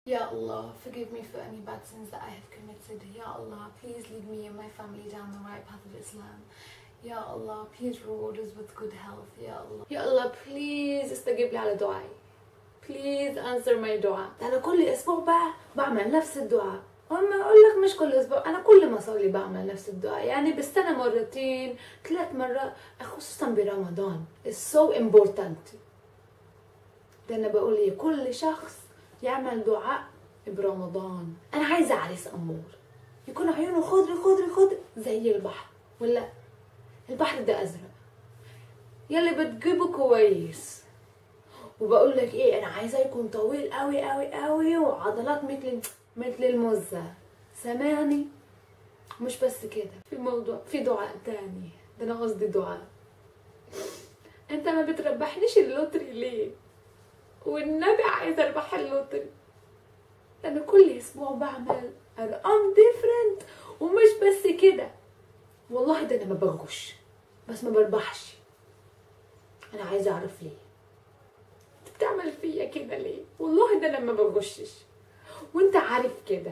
Ya Allah, forgive me for any bad sins that I have committed. Ya Allah, please lead me and my family down the right path of Islam. Ya Allah, please reward us with good health. Ya Allah. يا الله بليز استجيب لي على دعائي بليز انسر ماي دعاء انا كل اسبوع بقى بعمل نفس الدعاء اما اقول لك مش كل اسبوع انا كل ما اصلي بعمل نفس الدعاء يعني بالسنه مرتين ثلاث مرات خصوصا برمضان It's so important ده انا بقول لي كل شخص يعمل دعاء برمضان انا عايزه عريس امور يكون عيونه خضري خضري خضري زي البحر ولا البحر ده ازرق يلي بتجيبه كويس وبقول لك ايه انا عايزاه يكون طويل قوي قوي قوي وعضلات مثل مثل المزه سامعني مش بس كده في موضوع في دعاء تاني ده انا قصدي دعاء انت ما بتربحنيش اللوتري ليه والنبي عايز اربح اللوتري انا كل اسبوع بعمل ارقام ديفرنت ومش بس كده والله ده انا ما بغش بس ما بربحش انا عايزه اعرف ليه انت بتعمل فيا كده ليه والله ده انا ما بغشش وانت عارف كده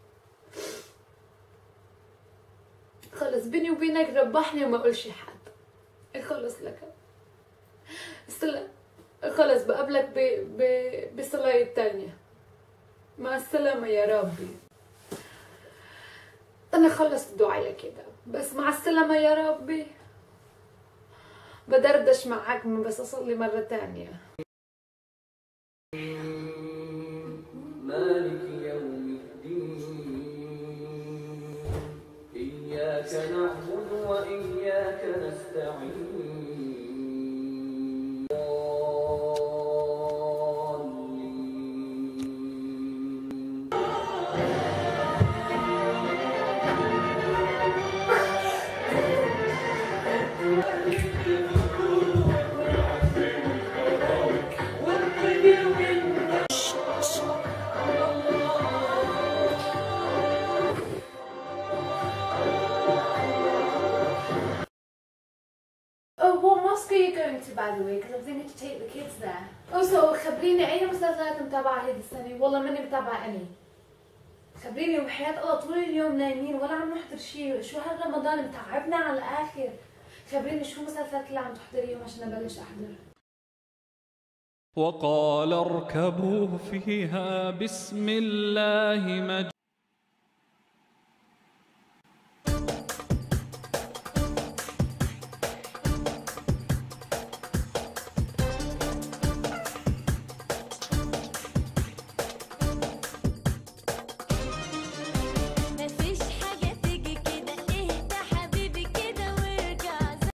خلص بيني وبينك ربحني وما اقولش حد خلص لك الصلاة خلص بقابلك ب... ب... بصلاة التانية مع السلامة يا ربي انا خلصت دعايا كده بس مع السلامة يا ربي بدردش معاك بس اصلي مرة تانية مالك يوم الدين إياك نعبد وإياك نستعين ضالين. Oh, what mosque are you going to by the way? Because I'm thinking to take the kids there. Also خبريني أي مسلسلات متابعة هذه السنة؟ والله ماني متابعة أني. خبريني وحياة الله طول اليوم نايمين ولا عم نحضر شيء، شو هالرمضان متعبنا على الآخر. خبريني شو المسلسلات اللي عم تحضريهم عشان أبلش أحضر. وقال اركبوا فيها بسم الله مجرى